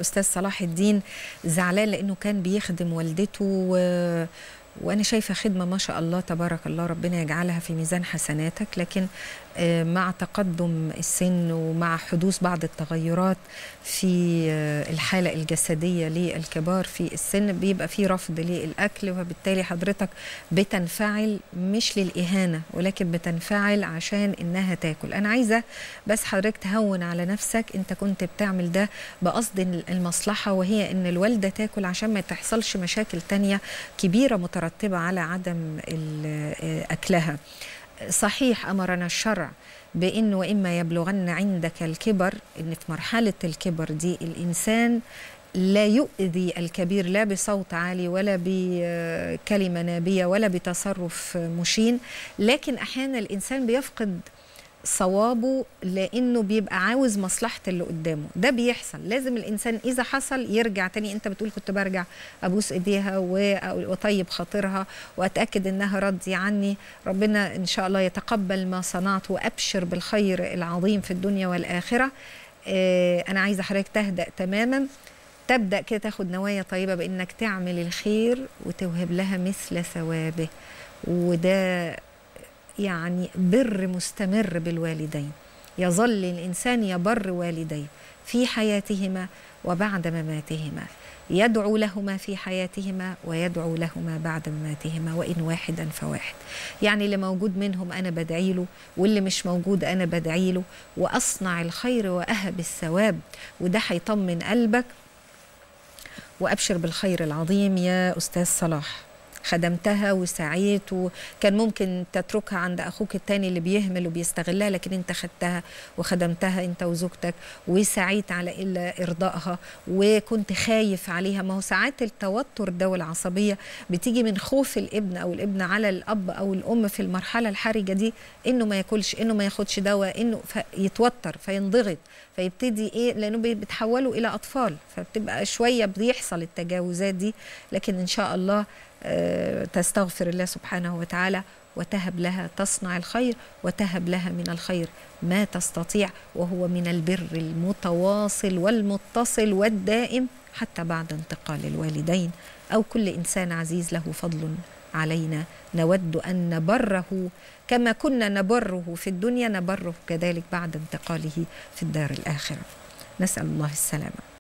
الاستاذ صلاح الدين زعلان لانه كان بيخدم والدته و... وانا شايفه خدمه ما شاء الله تبارك الله ربنا يجعلها في ميزان حسناتك لكن مع تقدم السن ومع حدوث بعض التغيرات في الحاله الجسديه للكبار في السن بيبقى في رفض للاكل وبالتالي حضرتك بتنفعل مش للاهانه ولكن بتنفعل عشان انها تاكل انا عايزه بس حضرتك تهون على نفسك انت كنت بتعمل ده بقصد المصلحه وهي ان الوالده تاكل عشان ما تحصلش مشاكل تانية كبيره مترتبه على عدم اكلها صحيح امرنا الشرع بانه واما يبلغن عندك الكبر ان في مرحله الكبر دي الانسان لا يؤذي الكبير لا بصوت عالي ولا بكلمه نابيه ولا بتصرف مشين لكن احيانا الانسان بيفقد صوابه لانه بيبقى عاوز مصلحه اللي قدامه ده بيحصل لازم الانسان اذا حصل يرجع تاني انت بتقول كنت برجع ابوس ايديها واطيب خاطرها واتاكد انها راضيه عني ربنا ان شاء الله يتقبل ما صنعت وابشر بالخير العظيم في الدنيا والاخره اه انا عايزه حضرتك تهدأ تماما تبدا كده تاخد نوايا طيبه بانك تعمل الخير وتوهب لها مثل ثوابه وده يعني بر مستمر بالوالدين يظل الانسان يبر والديه في حياتهما وبعد مماتهما يدعو لهما في حياتهما ويدعو لهما بعد مماتهما وان واحدا فواحد يعني اللي موجود منهم انا بدعي له واللي مش موجود انا بدعي له واصنع الخير واهب الثواب وده هيطمن قلبك وابشر بالخير العظيم يا استاذ صلاح خدمتها وسعيت وكان ممكن تتركها عند اخوك التاني اللي بيهمل وبيستغلها لكن انت خدتها وخدمتها انت وزوجتك وسعيت على الا ارضائها وكنت خايف عليها ما هو ساعات التوتر ده والعصبيه بتيجي من خوف الابن او الابن على الاب او الام في المرحله الحرجه دي انه ما ياكلش انه ما ياخدش دواء انه يتوتر فينضغط فيبتدي ايه لانه بيتحولوا الى اطفال فبتبقى شويه بيحصل التجاوزات دي لكن ان شاء الله تستغفر الله سبحانه وتعالى وتهب لها تصنع الخير وتهب لها من الخير ما تستطيع وهو من البر المتواصل والمتصل والدائم حتى بعد انتقال الوالدين او كل انسان عزيز له فضل علينا نود ان نبره كما كنا نبره في الدنيا نبره كذلك بعد انتقاله في الدار الاخره نسال الله السلامه